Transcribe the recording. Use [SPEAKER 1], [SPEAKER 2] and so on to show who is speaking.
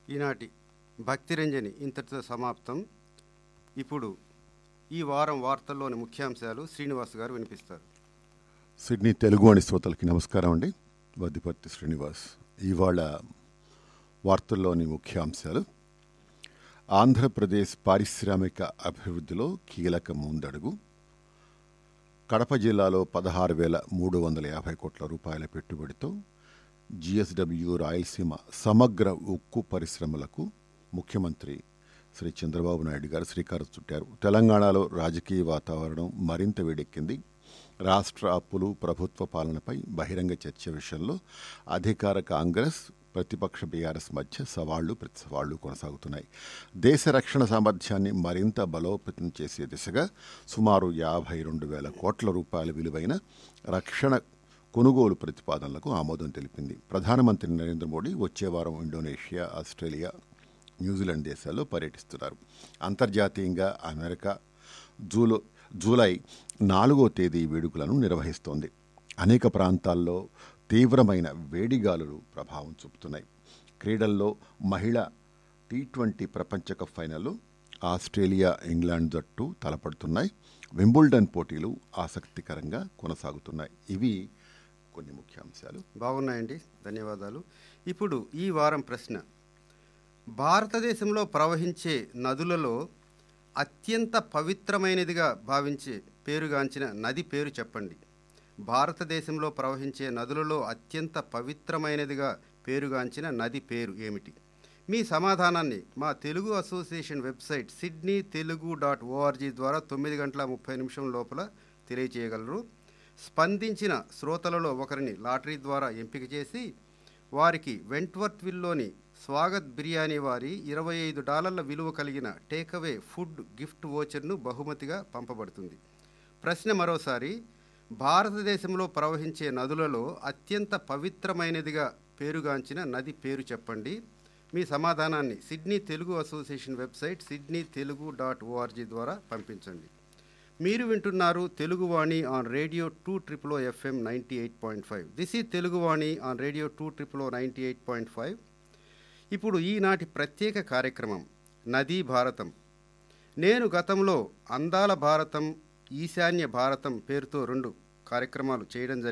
[SPEAKER 1] ఈనాటి భక్తిరంజని ఇంతటితో సమాప్తం ఇప్పుడు ఈ వారం వార్తల్లోని ముఖ్యాంశాలు శ్రీనివాస్ గారు వినిపిస్తారు
[SPEAKER 2] సిడ్నీ తెలుగు వాణి శ్రోతలకి నమస్కారం అండి వద్దిపర్తి శ్రీనివాస్ ఇవాళ వార్తల్లోని ముఖ్యాంశాలు ఆంధ్రప్రదేశ్ పారిశ్రామిక అభివృద్ధిలో కీలక ముందడుగు కడప జిల్లాలో పదహారు వేల మూడు వందల యాభై కోట్ల రూపాయల పెట్టుబడితో జిఎస్డబ్ల్యూ రాయలసీమ సమగ్ర ఉక్కు పరిశ్రమలకు ముఖ్యమంత్రి శ్రీ చంద్రబాబు నాయుడు గారు శ్రీకారం చుట్టారు తెలంగాణలో రాజకీయ వాతావరణం మరింత వేడెక్కింది రాష్ట్ర అప్పులు ప్రభుత్వ పాలనపై బహిరంగ చర్చ విషయంలో అధికార కాంగ్రెస్ ప్రతిపక్ష బీఆర్ఎస్ మధ్య సవాళ్లు ప్రతిసవాళ్లు కొనసాగుతున్నాయి దేశ రక్షణ సామర్థ్యాన్ని మరింత బలోపేతం చేసే దిశగా సుమారు యాభై రెండు వేల కోట్ల రూపాయల విలువైన రక్షణ కొనుగోలు ప్రతిపాదనలకు ఆమోదం తెలిపింది ప్రధానమంత్రి నరేంద్ర మోడీ వచ్చే వారం ఇండోనేషియా ఆస్ట్రేలియా న్యూజిలాండ్ దేశాల్లో పర్యటిస్తున్నారు అంతర్జాతీయంగా అమెరికా జూలో జూలై నాలుగో తేదీ వేడుకలను నిర్వహిస్తోంది అనేక ప్రాంతాల్లో తీవ్రమైన వేడిగాలులు ప్రభావం చూపుతున్నాయి క్రీడల్లో మహిళా టీ ట్వంటీ ప్రపంచ కప్ ఫైనల్లో ఆస్ట్రేలియా ఇంగ్లాండ్ జట్టు తలపడుతున్నాయి వింబుల్డన్ పోటీలు ఆసక్తికరంగా కొనసాగుతున్నాయి ఇవి కొన్ని ముఖ్యాంశాలు
[SPEAKER 1] బాగున్నాయండి ధన్యవాదాలు ఇప్పుడు ఈ వారం ప్రశ్న భారతదేశంలో ప్రవహించే నదులలో అత్యంత పవిత్రమైనదిగా భావించే పేరుగాంచిన నది పేరు చెప్పండి భారతదేశంలో ప్రవహించే నదులలో అత్యంత పవిత్రమైనదిగా పేరుగాంచిన నది పేరు ఏమిటి మీ సమాధానాన్ని మా Telugu association website Sydney Telugu dot O R G ద్వారా తొమ్మిది గంటల ముప్పై నిమిషం లోపల తెలియచేయగలరు స్పందించిన శ్రోతలలో ఒకరిని లాటరీ ద్వారా ఎంపిక చేసి వారికి వెంట్వర్త్విల్లోని స్వాగత్ బిర్యానీ వారి ఇరవై ఐదు డాలర్ల విలువ కలిగిన టేకవే ఫుడ్ గిఫ్ట్ వోచర్ను బహుమతిగా పంపబడుతుంది ప్రశ్న మరోసారి భారతదేశంలో ప్రవహించే నదులలో అత్యంత పవిత్రమైనదిగా పేరుగాంచిన నది పేరు చెప్పండి మీ సమాధానాన్ని Sydney Telugu association website Sydney Telugu dot O R G ద్వారా పంపించండి మీరు వింటున్నారు Teluguvani on radio two triple FM ninety eight point five this ఈ Teluguvani on radio two triple ninety eight point five ఇప్పుడు ఈనాటి ప్రత్యేక కార్యక్రమం నదీ భారతం నేను గతంలో అందాల భారతం ఈశాన్య భారతం పేరుతో రెండు కార్యక్రమాలు చేయడం జరిగింది